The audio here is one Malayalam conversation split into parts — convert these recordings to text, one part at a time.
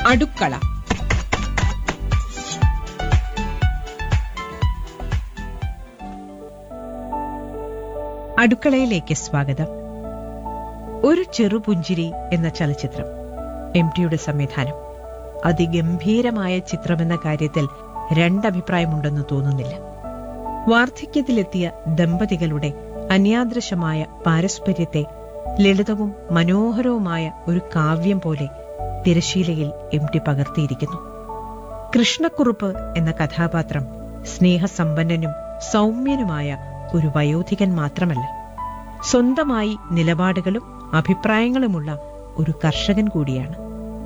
അടുക്കള അടുക്കളയിലേക്ക് സ്വാഗതം ഒരു ചെറുപുഞ്ചിരി എന്ന ചലച്ചിത്രം എം ടിയുടെ സംവിധാനം അതിഗംഭീരമായ ചിത്രമെന്ന കാര്യത്തിൽ രണ്ടഭിപ്രായമുണ്ടെന്ന് തോന്നുന്നില്ല വാർദ്ധക്യത്തിലെത്തിയ ദമ്പതികളുടെ അന്യാദൃശമായ പാരസ്പര്യത്തെ ലളിതവും മനോഹരവുമായ ഒരു കാവ്യം പോലെ തിരശീലയിൽ എം ടി പകർത്തിയിരിക്കുന്നു കൃഷ്ണക്കുറുപ്പ് എന്ന കഥാപാത്രം സ്നേഹസമ്പന്നനും സൗമ്യനുമായ ഒരു വയോധികൻ മാത്രമല്ല സ്വന്തമായി നിലപാടുകളും അഭിപ്രായങ്ങളുമുള്ള ഒരു കർഷകൻ കൂടിയാണ്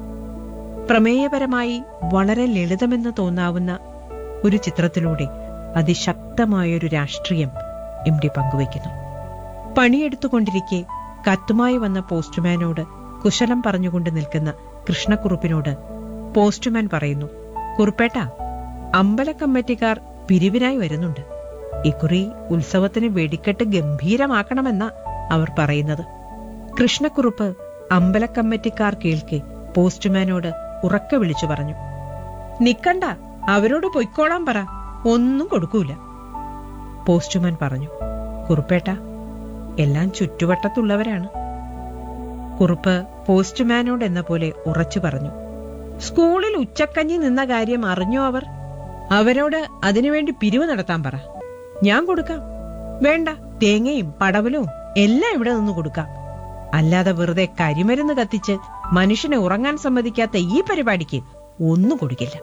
പ്രമേയപരമായി വളരെ ലളിതമെന്ന് തോന്നാവുന്ന ഒരു ചിത്രത്തിലൂടെ അതിശക്തമായൊരു രാഷ്ട്രീയം എം ഡി പങ്കുവയ്ക്കുന്നു പണിയെടുത്തുകൊണ്ടിരിക്കെ കത്തുമായി വന്ന പോസ്റ്റ്മാനോട് കുശലം പറഞ്ഞുകൊണ്ട് നിൽക്കുന്ന കൃഷ്ണക്കുറുപ്പിനോട് പോസ്റ്റ്മാൻ പറയുന്നു കുറുപ്പേട്ട അമ്പല കമ്മിറ്റിക്കാർ പിരിവിനായി വരുന്നുണ്ട് ഇക്കുറി ഉത്സവത്തിന് വെടിക്കെട്ട് ഗംഭീരമാക്കണമെന്ന അവർ പറയുന്നത് കൃഷ്ണക്കുറുപ്പ് അമ്പല കമ്മിറ്റിക്കാർ കേൾക്കെ പോസ്റ്റ്മാനോട് ഉറക്കെ വിളിച്ചു പറഞ്ഞു നിക്കണ്ട അവരോട് പൊയ്ക്കോളാൻ പറ ഒന്നും കൊടുക്കൂല പോസ്റ്റ്മാൻ പറഞ്ഞു കുറുപ്പേട്ട എല്ലാം ചുറ്റുവട്ടത്തുള്ളവരാണ് കുറുപ്പ് പോസ്റ്റ്മാനോട് എന്ന പോലെ ഉറച്ചു പറഞ്ഞു സ്കൂളിൽ ഉച്ചക്കഞ്ഞി നിന്ന കാര്യം അറിഞ്ഞോ അവർ അവരോട് അതിനുവേണ്ടി പിരിവ് നടത്താൻ പറ ഞാൻ കൊടുക്കാം വേണ്ട തേങ്ങയും പടവലവും എല്ലാം ഇവിടെ നിന്ന് കൊടുക്കാം അല്ലാതെ വെറുതെ കരിമരുന്ന് കത്തിച്ച് മനുഷ്യനെ ഉറങ്ങാൻ സമ്മതിക്കാത്ത ഈ പരിപാടിക്ക് ഒന്നും കൊടുക്കില്ല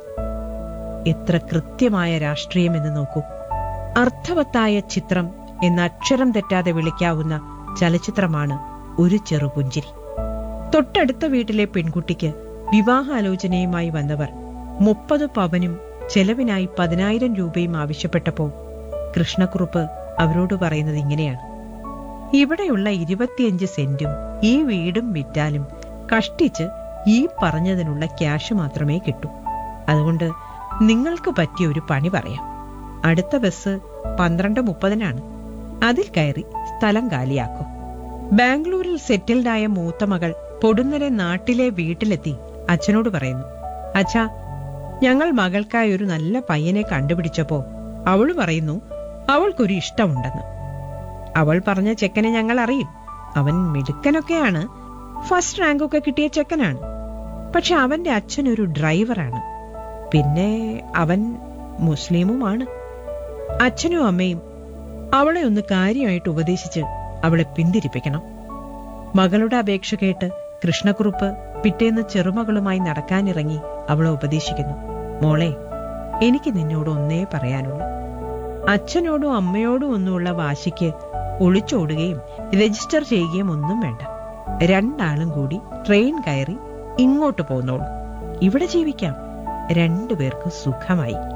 എത്ര കൃത്യമായ രാഷ്ട്രീയം എന്ന് നോക്കൂ അർത്ഥവത്തായ ചിത്രം എന്ന അക്ഷരം തെറ്റാതെ വിളിക്കാവുന്ന ചലച്ചിത്രമാണ് ഒരു ചെറുപുഞ്ചിരി തൊട്ടടുത്ത വീട്ടിലെ പെൺകുട്ടിക്ക് വിവാഹാലോചനയുമായി വന്നവർ മുപ്പത് പവനും ചെലവിനായി പതിനായിരം രൂപയും ആവശ്യപ്പെട്ടപ്പോൾ കൃഷ്ണക്കുറുപ്പ് അവരോട് പറയുന്നത് ഇങ്ങനെയാണ് ഇവിടെയുള്ള ഇരുപത്തിയഞ്ച് സെന്റും ഈ വീടും വിറ്റാലും കഷ്ടിച്ച് ഈ പറഞ്ഞതിനുള്ള ക്യാഷ് മാത്രമേ കിട്ടൂ അതുകൊണ്ട് നിങ്ങൾക്ക് പറ്റിയ ഒരു പണി പറയാം അടുത്ത ബസ് പന്ത്രണ്ട് മുപ്പതിനാണ് അതിൽ കയറി സ്ഥലം കാലിയാക്കും ബാംഗ്ലൂരിൽ സെറ്റിൽഡായ മൂത്ത മകൾ പൊടുന്നനെ നാട്ടിലെ വീട്ടിലെത്തി അച്ഛനോട് പറയുന്നു അച്ഛാ ഞങ്ങൾ മകൾക്കായി ഒരു നല്ല പയ്യനെ കണ്ടുപിടിച്ചപ്പോ അവള് പറയുന്നു അവൾക്കൊരു ഇഷ്ടമുണ്ടെന്ന് അവൾ പറഞ്ഞ ചെക്കനെ ഞങ്ങൾ അറിയും അവൻ മിടുക്കനൊക്കെയാണ് ഫസ്റ്റ് റാങ്കൊക്കെ കിട്ടിയ ചെക്കനാണ് പക്ഷെ അവന്റെ അച്ഛൻ ഒരു ഡ്രൈവറാണ് പിന്നെ അവൻ മുസ്ലിമുമാണ് അച്ഛനും അമ്മയും അവളെ ഒന്ന് കാര്യമായിട്ട് ഉപദേശിച്ച് അവളെ പിന്തിരിപ്പിക്കണം മകളുടെ അപേക്ഷ കേട്ട് കൃഷ്ണക്കുറുപ്പ് പിറ്റേന്ന് ചെറുമകളുമായി നടക്കാനിറങ്ങി അവളെ ഉപദേശിക്കുന്നു മോളെ എനിക്ക് നിന്നോട് ഒന്നേ പറയാനുള്ളൂ അച്ഛനോടും അമ്മയോടും ഒന്നുമുള്ള വാശിക്ക് ഒളിച്ചോടുകയും രജിസ്റ്റർ ചെയ്യുകയും ഒന്നും വേണ്ട രണ്ടാളും കൂടി ട്രെയിൻ കയറി ഇങ്ങോട്ട് പോന്നോളൂ ഇവിടെ ജീവിക്കാം രണ്ടുപേർക്ക് സുഖമായി